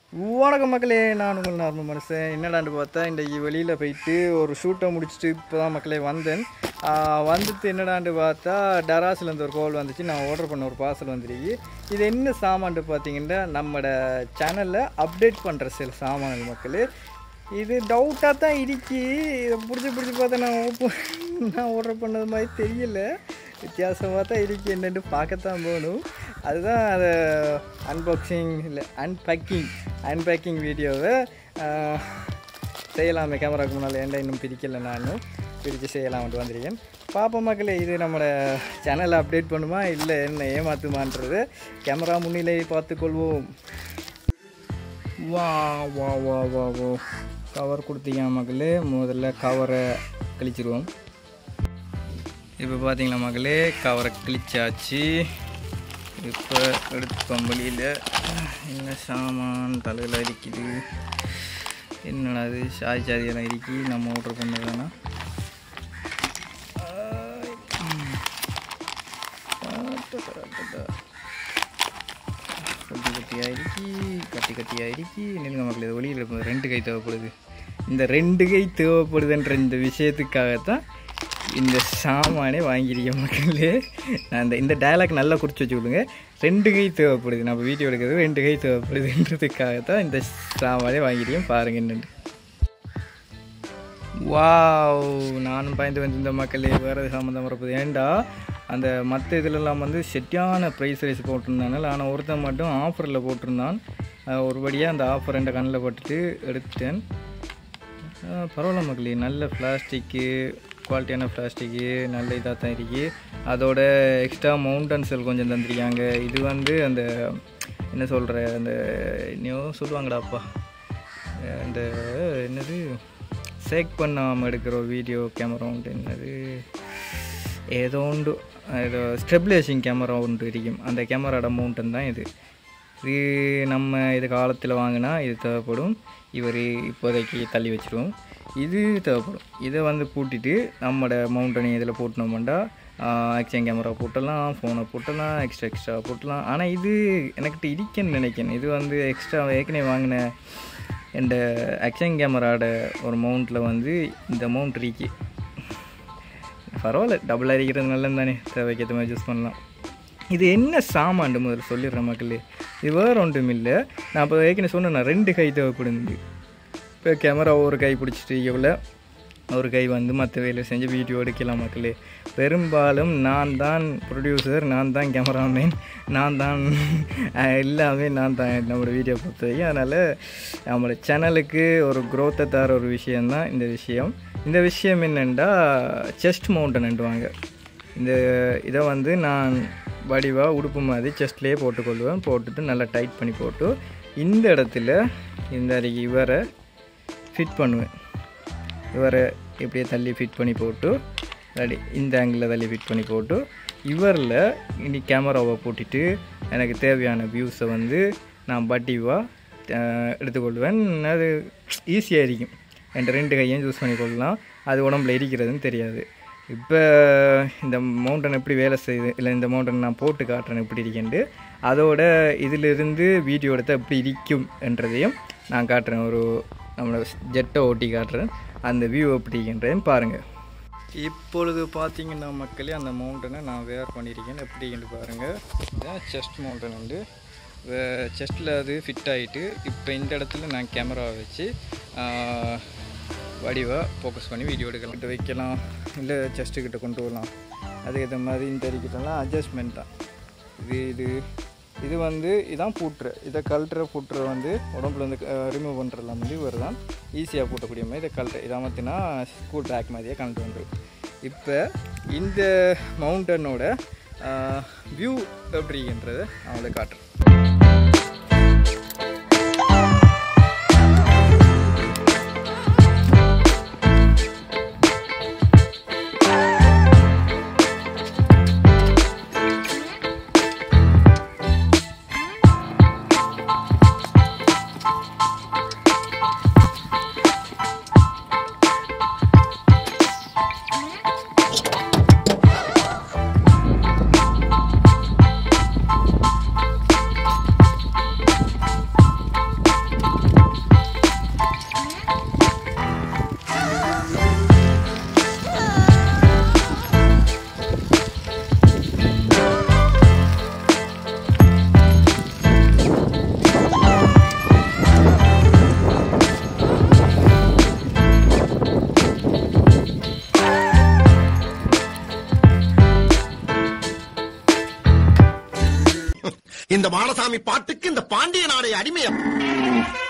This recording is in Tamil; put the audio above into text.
வணக்கம் மக்களே நான் உங்கள் நார்மல் மனுஷன் என்னடான்னு பார்த்தா இன்றைக்கி வெளியில் போயிட்டு ஒரு ஷூட்டை முடிச்சுட்டு இப்போ தான் மக்களே வந்தேன் ஆஹ் வந்துட்டு என்னடான்னு பார்த்தா டராஸ்லேருந்து ஒரு கால் வந்துச்சு நான் ஆர்டர் பண்ண ஒரு பார்சல் வந்துருக்கு இது என்ன சாமான்ட்டு பார்த்தீங்கன்னா நம்மளோட சேனலில் அப்டேட் பண்ணுற சில சாமான்கள் மக்களே இது டவுட்டாக தான் இருக்கு இதை பிடிச்சி பிடிச்சி பார்த்தா நான் ஓப்பன் நான் ஆர்டர் பண்ணது மாதிரி தெரியல வித்தியாசமாக தான் இருக்கு என்னென்னு பார்க்கத்தான் போகணும் அதுதான் அதை அன்பாக்சிங் இல்லை அன்பேக்கிங் அன்பேக்கிங் வீடியோவை செய்யலாமே கேமராக்கு முன்னால் ஏன்டா இன்னும் பிரிக்கலை நானும் பிரித்து செய்யலாம்ட்டு வந்திருக்கேன் பாப்பா மக்களே இது நம்மளோட சேனலை அப்டேட் பண்ணுமா இல்லை என்ன ஏமாத்துமான்றது கேமரா முன்னிலை பார்த்துக்கொள்வோம் வா வா வா வா வா கவர் கொடுத்தீங்க மக்களே முதல்ல கவரை கழிச்சிருவோம் இப்போ பார்த்தீங்களா மக்களே கவரை கிழிச்சாச்சு இப்போ எடுத்தோம் வெளியில் என்ன சாமான் தலையில் இருக்குது என்னடா அது சாதி சாதியெல்லாம் இருக்கு நம்ம ஆர்டர் பண்ணதுனா கட்டி கட்டியாக இருக்கி கட்டி கட்டியாக இருக்கி நிலுங்க மக்கள் இது வெளியில் இருக்கும் ரெண்டு கை தேவைப்படுது இந்த ரெண்டு கை தேவைப்படுதுன்ற இந்த விஷயத்துக்காகத்தான் இந்த சாமானே வாங்கியிருக்க மக்களே நான் இந்த இந்த டயலாக் நல்லா குறித்து வச்சு விடுங்க ரெண்டு கை தேவைப்படுது நம்ம வீடியோ எடுக்கிறது ரெண்டு கை தேவைப்படுதுன்றதுக்காகத்தான் இந்த சாமானே வாங்கியிருக்கேன் பாருங்க என்னென்னு வாவ் நானும் பயந்து வந்திருந்த மக்களே வேறு சம்மந்தம் வரப்போகுது ஏன்டா அந்த மற்ற இதிலெல்லாம் வந்து செட்டியான ப்ரைஸ் ரைஸ் போட்டிருந்தாங்க ஆனால் ஒருத்தன் மட்டும் ஆஃபரில் போட்டிருந்தான் அஹ் ஒருபடியாக அந்த ஆஃபர் ரெண்டு கண்ணில் போட்டுட்டு எடுத்துட்டேன் அஹ் பரவாயில்ல மக்களே நல்ல பிளாஸ்டிக்கு குவாலிட்டியான பிளாஸ்டிக்கு நல்ல இதாக தான் இருக்கு அதோட எக்ஸ்ட்ரா மவுண்டன் செல் கொஞ்சம் தந்திருக்காங்க இது வந்து அந்த என்ன சொல்கிற அந்த இன்னும் சொல்லுவாங்கடாப்பா அந்த என்னது சேக் பண்ணாமல் எடுக்கிற வீடியோ கேமரா உண்டு என்னது ஏதோ உண்டு ஏதோ ஸ்டெபிலைசிங் கேமரா உண்டு இருக்கும் அந்த கேமராட மவுண்டன் தான் இது இது நம்ம இது காலத்தில் வாங்கினா இது தேவைப்படும் இவர் இப்போதைக்கு தள்ளி வச்சிருவோம் இது தேவைப்படும் இதை வந்து பூட்டிட்டு நம்மளோட மவுண்டனை இதில் போட்டினோம்டா ஆக்ஷன் கேமரா போட்டலாம் ஃபோனை போட்டலாம் எக்ஸ்ட்ரா எக்ஸ்ட்ரா போட்டலாம் ஆனால் இது எனக்கிட்ட இருக்கேன்னு நினைக்கிறேன் இது வந்து எக்ஸ்ட்ரா ஏற்கனவே வாங்கின இந்த ஆக்ஷன் கேமராட ஒரு மவுண்ட்டில் வந்து இந்த மவுண்ட் இருக்கு பரவாயில்ல டபுள் அடிக்கிறது நல்லது தானே தேவைக்கேற்ற மாதிரி யூஸ் பண்ணலாம் இது என்ன சாமான் முதல்ல சொல்லிடுறேன் மக்களே இது வேறு ஒன்றும் இல்லை நான் இப்போ ஏற்கனவே சொன்னேன் ரெண்டு கை தேவைப்படுது இப்போ கேமரா ஒரு கை பிடிச்சிட்டு எவ்வளோ ஒரு கை வந்து மற்ற வேலை செஞ்சு வீடியோ எடுக்கலாம் மக்களே பெரும்பாலும் நான் தான் ப்ரொடியூசர் நான் தான் கேமராமேன் நான் தான் அஹ், எல்லாமே நான் தான் நம்மளோட வீடியோ பொறுத்த வரைக்கும் அதனால் நம்மளோட சேனலுக்கு ஒரு growth-அ தர ஒரு விஷயந்தான் இந்த விஷயம் இந்த விஷயம் என்னென்னா செஸ்ட் மவுண்டன்ட்டுவாங்க இந்த இதை வந்து நான் வடிவாக உடுப்பு மாதிரி செஸ்ட்லேயே போட்டுக்கொள்வேன் போட்டுட்டு நல்லா டைட் பண்ணி போட்டு இந்த இடத்துல இந்த அருகே இவரை ஃபிட் பண்ணுவேன் இவரை இப்படியே தள்ளி ஃபிட் பண்ணி போட்டு ரெடி இந்த ஆங்கிளில் தள்ளி ஃபிட் பண்ணி போட்டு இவரில் இனி கேமராவை போட்டுட்டு எனக்கு தேவையான வியூஸை வந்து நான் பட்டிவாக எடுத்துக்கொள்வேன் அது ஈஸியாக இருக்கும் என் ரெண்டு கையும் யூஸ் பண்ணிக்கொள்ளலாம் அது உடம்புல இருக்கிறதுன்னு தெரியாது இப்போ இந்த மவுண்டன் எப்படி வேலை செய்யுது இல்லை இந்த மவுண்டன் நான் போட்டு காட்டுறேன் எப்படி இருக்கேன்ட்டு அதோட இதிலிருந்து வீடியோ எடுத்தால் எப்படி இருக்கும் என்றதையும் நான் காட்டுறேன் ஒரு நம்மளோட ஜெட்டை ஓட்டி காட்டுறேன் அந்த வியூ எப்படி இருக்கின்றதையும் பாருங்கள் இப்பொழுது பார்த்தீங்கன்னா மக்களே அந்த மவுண்டனை நான் வேர் பண்ணியிருக்கேன் எப்படி இருக்குன்னு பாருங்கள் இதான் செஸ்ட் மவுண்டன் வந்து செஸ்ட்டில் அது ஃபிட் ஆகிட்டு இப்போ இந்த இடத்துல நான் கேமராவை வச்சு வடிவாக ஃபோக்கஸ் பண்ணி வீடியோ எடுக்கலாம் கிட்ட வைக்கலாம் இல்லை செஸ்ட்டுக்கிட்ட கொண்டு வரலாம் அது இது மாதிரி இந்த அடிக்கிட்டலாம் அட்ஜஸ்ட்மெண்ட் தான் இது இது இது வந்து இதான் பூட்டுற இதை கழட்டுற பூட்டுற வந்து உடம்புல வந்து ரிமூவ் பண்ணுறதுலாம் வந்து இவர் தான் ஈஸியாக பூட்டக்கூடிய மாதிரி இதை கழட்டு இதை மாற்றினா ஸ்கூல் ட்ராக் மாதிரியே கழட்டு வந்துடும் இப்போ இந்த மவுண்டனோட வியூ எப்படின்றதை நான் உங்களுக்கு காட்டுறேன் இந்த மாடசாமி பாட்டுக்கு இந்த பாண்டிய நாடைய அடிமையம்